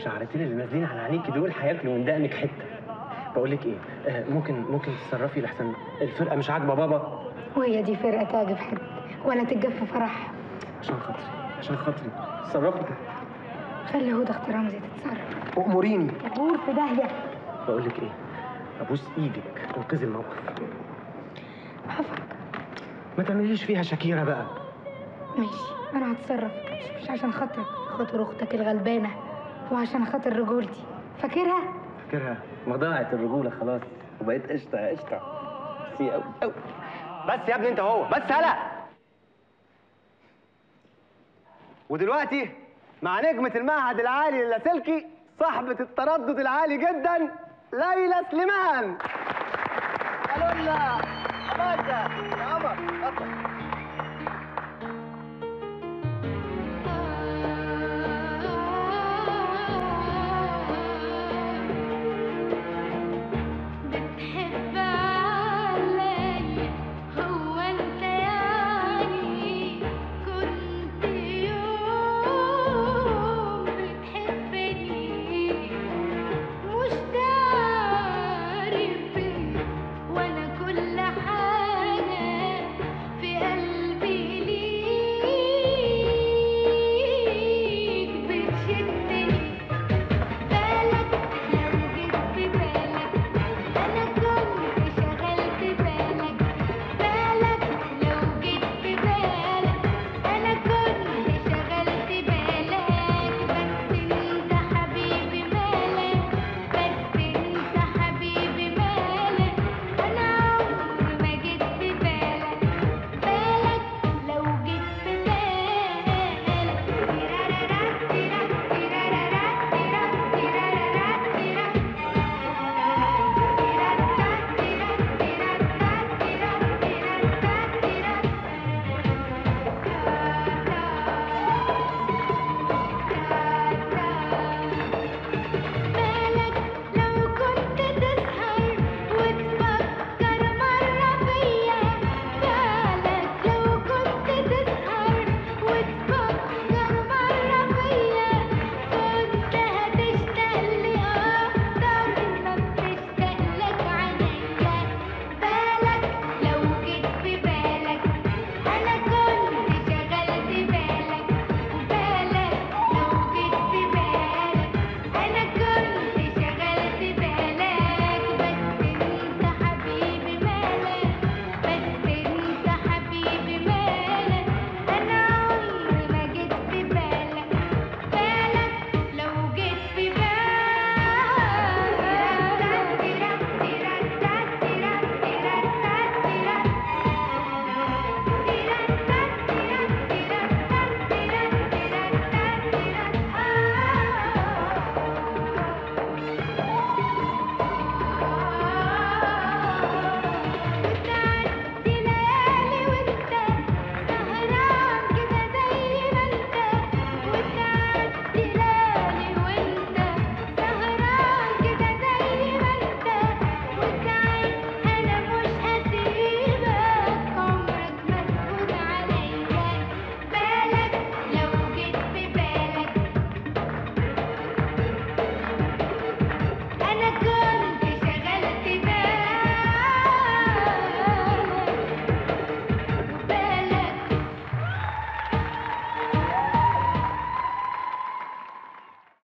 الشعرتين اللي نازلين على عينيكي دول هياكلوا من دقنك حته بقول لك ايه آه ممكن ممكن تتصرفي لحسن الفرقه مش عاجبه بابا وهي دي فرقة تعجب حد ولا تتجف فرح عشان خاطري عشان خاطري تصرفي خلي هدى اختي رمزي تتصرف اموريني غور في داهية بقول لك ايه ابوس ايدك انقذي الموقف هفكر ما تعمليش فيها شاكيره بقى ماشي انا هتصرف مش عشان خاطرك خاطر اختك الغلبانة وعشان خاطر رجولتي فاكرها فاكرها ما ضاعت الرجوله خلاص وبقيت قشطه قشطه سي قوي قوي بس يا ابني انت هو بس هلا ودلوقتي مع نجمة المعهد العالي للاسلكي صاحبة التردد العالي جدا ليلى سليمان قالوا لنا يا قمر اتفضل